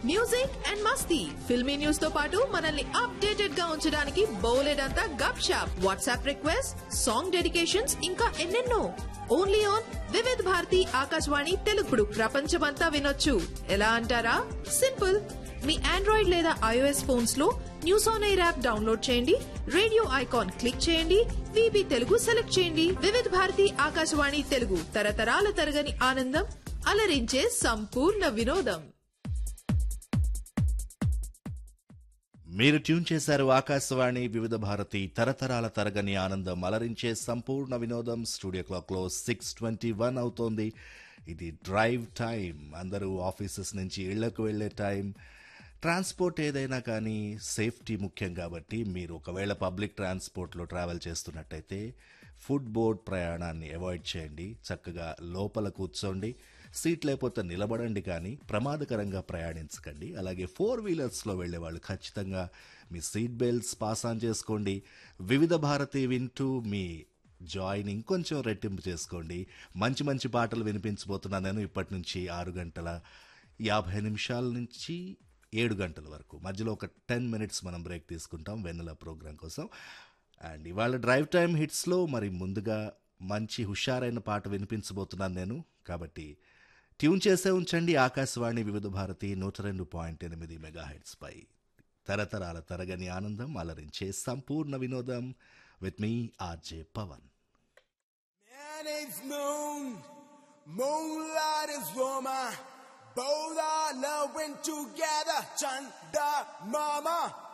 Music and మస్తీ filmy news తో పాటు మనల్ని అప్డేటెడ్ గా ఉంచడానికి బోలెడంతా gupshup WhatsApp request song dedications ఇంకా ఎన్నెన్నో ఓన్లీ ఆన్ వివిధ్ భారతి ఆకాశవాణి తెలుగుడు ప్రపంచమంతా వినొచ్చు ఎలా అంటారా సింపుల్ మీ ఆండ్రాయిడ్ లేదా ఐఓఎస్ ఫోన్స్ లో news on air app download చేయండి రేడియో ఐకాన్ క్లిక్ చేయండి విబి తెలుగు సెలెక్ట్ చేయండి వివిధ భారతి ఆకాశవాణి తెలుగు తరతరాల తరగని ఆనందం అలరించే సంపూర్ణ వినోదం మీరు ట్యూన్ చేశారు ఆకాశవాణి వివిధ భారతి తరతరాల తరగని ఆనందం అలరించే సంపూర్ణ వినోదం స్టూడియో క్లాక్లో సిక్స్ ట్వంటీ వన్ అవుతోంది ఇది డ్రైవ్ టైం అందరూ ఆఫీసెస్ నుంచి ఇళ్లకు వెళ్లే టైం ట్రాన్స్పోర్ట్ ఏదైనా కానీ సేఫ్టీ ముఖ్యం కాబట్టి మీరు ఒకవేళ పబ్లిక్ ట్రాన్స్పోర్ట్లో ట్రావెల్ చేస్తున్నట్టయితే ఫుడ్ బోర్డ్ ప్రయాణాన్ని అవాయిడ్ చేయండి చక్కగా లోపల కూర్చోండి సీట్ లేకపోతే నిలబడండి కానీ ప్రమాదకరంగా ప్రయాణించకండి అలాగే ఫోర్ వీలర్స్లో వెళ్లే వాళ్ళు ఖచ్చితంగా మీ సీట్ బెల్ట్స్ పాస్ ఆన్ చేసుకోండి వివిధ భారతి వింటూ మీ జాయిన్ ఇంకొంచెం రెట్టింపు చేసుకోండి మంచి మంచి పాటలు వినిపించబోతున్నాను నేను ఇప్పటి నుంచి ఆరు గంటల యాభై నిమిషాల నుంచి ఏడు గంటల వరకు మధ్యలో ఒక టెన్ మినిట్స్ మనం బ్రేక్ తీసుకుంటాం వెన్నెల ప్రోగ్రాం కోసం అండ్ ఇవాళ డ్రైవ్ టైం హిట్స్లో మరి ముందుగా మంచి హుషారైన పాట వినిపించబోతున్నాను నేను కాబట్టి ట్యూన్ చేసే ఉంచండి ఆకాశవాణి వివిధ భారతి నూట రెండు పాయింట్ ఎనిమిది మెగా పై తరతరాల తరగని ఆనందం అలరించే సంపూర్ణ వినోదం విత్ మీ RJ Pavan Man is moon, moonlight is woman. Both are loving together, Chanda Mama.